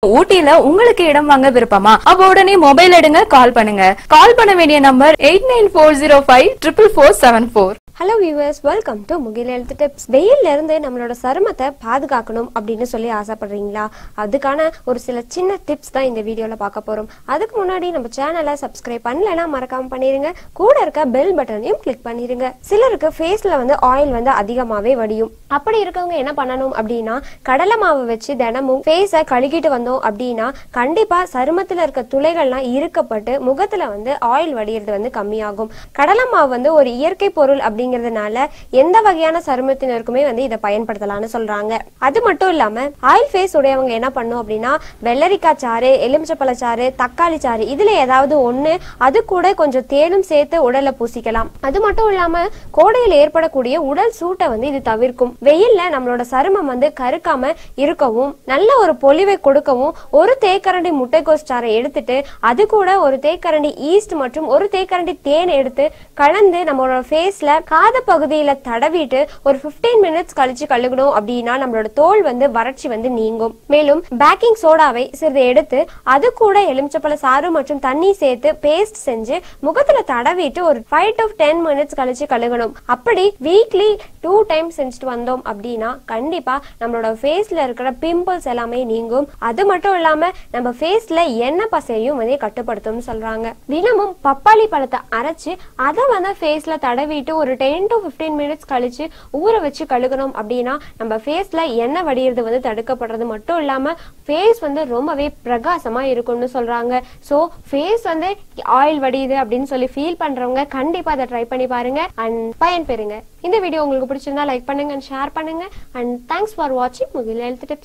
ஊட்டியில உங்களுக்கு இடம் வாங்க விருப்பமா அப்ப உடனே மொபைல் எடுங்க கால் பண்ணுங்க கால் பண்ண வேண்டிய number eight nine four zero five triple four seven four hello viewers welcome to Mugil health tips வெயில்ல இருந்து நம்மளோட சருமத்தை பாதுகாக்கணும் அப்படின்னு சொல்லி ஆசைப்படுறீங்களா அதுக்கான ஒரு சில சின்ன டிப்ஸ் தான் இந்த வீடியோல பார்க்க போறோம் அதுக்கு முன்னாடி நம்ம சேனலை சப்ஸ்கிரைப் பண்ணலைன்னா மறக்காம பண்ணிருங்க கூட இருக்க பெல் பட்டனையும் கிளிக் பண்ணிருங்க சிலருக்கு ஃபேஸ்ல வந்து ஆயில் வந்து அதிகமாவே வடியும் அப்படி இருக்கவங்க என்ன பண்ணணும் அப்படின்னா கடலை மாவு வச்சு தினமும் ஃபேஸை கழுகிட்டு வந்தோம் அப்படின்னா கண்டிப்பா சருமத்துல இருக்க துளைகள்லாம் இருக்கப்பட்டு முகத்துல வந்து ஆயில் வடிகிறது வந்து கம்மியாகும் கடலை மாவு வந்து ஒரு இயற்கை பொருள் அப்படிங்கறதுனால எந்த வகையான சருமத்தினருக்குமே வந்து இதை பயன்படுத்தலாம்னு சொல்றாங்க அது மட்டும் இல்லாம ஆயில் ஃபேஸ் உடையவங்க என்ன பண்ணும் அப்படின்னா வெள்ளரிக்காய் சாறு எலுமிச்சப்பழ சாறு தக்காளி சாறு இதுல ஏதாவது ஒண்ணு அது கூட கொஞ்சம் தேனும் சேர்த்து உடல்ல பூசிக்கலாம் அது மட்டும் இல்லாம கோடையில் ஏற்படக்கூடிய உடல் சூட்டை வந்து இது தவிர்க்கும் வெயில்ல நம்மளோட சருமம் வந்து கருக்காம இருக்கவும் நல்ல ஒரு பொலிவை கொடுக்கவும் ஒரு தேக்கரண்டி முட்டைக்கோஸ் சாறை எடுத்துட்டு அது கூட ஒரு தேக்கரண்டி ஈஸ்ட் மற்றும் ஒரு தேக்கரண்டி தேன் எடுத்து கலந்து நம்மளோட ஃபேஸ்ல காத பகுதியில தடவிட்டு ஒரு 15 மினிட்ஸ் கழிச்சு கழுகணும் அப்படின்னா நம்மளோட தோல் வந்து வறட்சி வந்து நீங்கும் மேலும் பேக்கிங் சோடாவை சிறிது எடுத்து அது கூட எலுமிச்சப்பழ சாறு மற்றும் தண்ணி சேர்த்து பேஸ்ட் செஞ்சு முகத்துல தடவிட்டு ஒரு ஃபைவ் டு டென் மினிட்ஸ் கழிச்சு கழுகணும் அப்படி வீக்லி டூ டைம் செஞ்சுட்டு வந்தோம் அப்படின்னா கண்டிப்பா நம்மளோட ஃபேஸ்ல இருக்கிற பிம்பிள்ஸ் எல்லாமே நீங்கும் அது மட்டும் இல்லாம நம்ம ஃபேஸ்ல எண்ணெய் பசையும் வந்து கட்டுப்படுத்தும்னு சொல்றாங்க தினமும் பப்பாளி பழத்தை அரைச்சு அதை வந்து ஃபேஸ்ல தடவிட்டு ஒரு டென் டு 15 மினிட்ஸ் கழிச்சு ஊற வச்சு கழுகணும் அப்படின்னா நம்ம ஃபேஸ்ல எண்ணெய் வடிகிறது வந்து தடுக்கப்படுறது மட்டும் இல்லாம ஃபேஸ் வந்து ரொம்பவே பிரகாசமா இருக்கும்னு சொல்றாங்க ஸோ ஃபேஸ் வந்து ஆயில் வடியுது அப்படின்னு சொல்லி ஃபீல் பண்றவங்க கண்டிப்பா அதை ட்ரை பண்ணி பாருங்க அண்ட் பயன் பெறுங்க இந்த வீடியோ உங்களுக்கு பிடிச்சிருந்தா லைக் பண்ணுங்க அண்ட் ஷேர் பண்ணுங்க அண்ட் தேங்க்ஸ் ஃபார் வாட்சிங் முகில் ஹெல்த் டிப்ஸ்